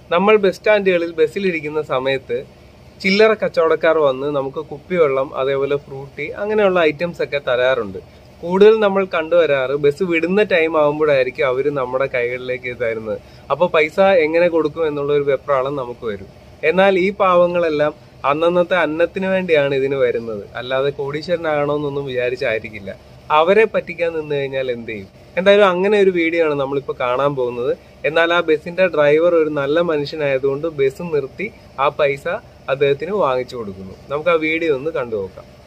നമ്മൾ ബസ് സ്റ്റാൻഡുകളിൽ ബസ്സിലിരിക്കുന്ന സമയത്ത് ചില്ലറ കച്ചവടക്കാർ വന്ന് നമുക്ക് കുപ്പിവെള്ളം അതേപോലെ ഫ്രൂട്ടി അങ്ങനെയുള്ള ഐറ്റംസ് ഒക്കെ തരാറുണ്ട് കൂടുതൽ നമ്മൾ കണ്ടുവരാറ് ബസ് വിടുന്ന ടൈം ആകുമ്പോഴായിരിക്കും അവർ നമ്മുടെ കൈകളിലേക്ക് ഇത് തരുന്നത് അപ്പോൾ പൈസ എങ്ങനെ കൊടുക്കും എന്നുള്ള ഒരു വെപ്രാളം നമുക്ക് വരും എന്നാൽ ഈ പാവങ്ങളെല്ലാം അന്നന്നത്തെ അന്നത്തിന് വേണ്ടിയാണ് ഇതിന് വരുന്നത് അല്ലാതെ കോടീശ്വരനാകണമെന്നൊന്നും വിചാരിച്ചായിരിക്കില്ല അവരെ പറ്റിക്കാൻ നിന്ന് കഴിഞ്ഞാൽ എന്ത് ചെയ്യും എന്തായാലും അങ്ങനെ ഒരു വീഡിയോ ആണ് നമ്മളിപ്പോൾ കാണാൻ പോകുന്നത് എന്നാൽ ആ ബസ്സിന്റെ ഡ്രൈവർ ഒരു നല്ല മനുഷ്യനായതുകൊണ്ട് ബസ് നിർത്തി ആ പൈസ അദ്ദേഹത്തിന് വാങ്ങിച്ചു കൊടുക്കുന്നു നമുക്ക് ആ വീഡിയോ ഒന്ന് കണ്ടു നോക്കാം